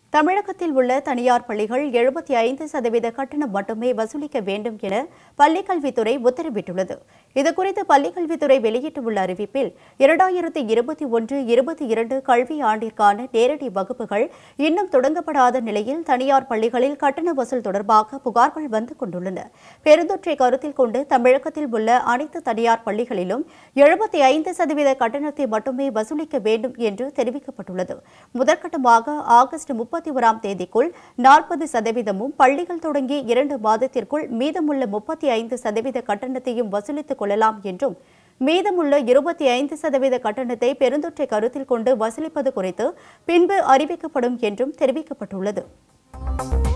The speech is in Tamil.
தமிழகத்தில் உள்ள தனியார் பள்ளிகள் எழுபத்தி ஐந்து சதவீத கட்டணம் மட்டுமே வசூலிக்க வேண்டும் என பள்ளிக்கல்வித்துறை உத்தரவிட்டுள்ளது இதுகுறித்து பள்ளிக்கல்வித்துறை வெளியிட்டுள்ள அறிவிப்பில் இரண்டாயிரத்தி இருபத்தி ஒன்று இருபத்தி இரண்டு கல்வி ஆண்டிற்கான நேரடி வகுப்புகள் இன்னும் தொடங்கப்படாத நிலையில் தனியார் பள்ளிகளில் கட்டண வசூல் தொடர்பாக புகார்கள் வந்து கொண்டுள்ளன பெருந்தொற்றை கருத்தில் கொண்டு தமிழகத்தில் உள்ள அனைத்து தனியார் பள்ளிகளிலும் எழுபத்தி ஐந்து சதவீத கட்டணத்தை மட்டுமே வசூலிக்க வேண்டும் என்று தெரிவிக்கப்பட்டுள்ளது முதற்கட்டமாக ஆகஸ்ட் முப்பத்தி ஓராம் தேதிக்குள் நாற்பது சதவீதமும் பள்ளிகள் தொடங்கி இரண்டு மாதத்திற்குள் மீதமுள்ள முப்பத்தி ஐந்து சதவீத கட்டணத்தையும் வசூலித்துக் கொள்ளலாம் என்றும் மீதமுள்ள இருபத்தி ஐந்து சதவீத கட்டணத்தை பெருந்தொற்றை கருத்தில் கொண்டு வசூலிப்பது குறித்து பின்பு அறிவிக்கப்படும் என்றும் தெரிவிக்கப்பட்டுள்ளது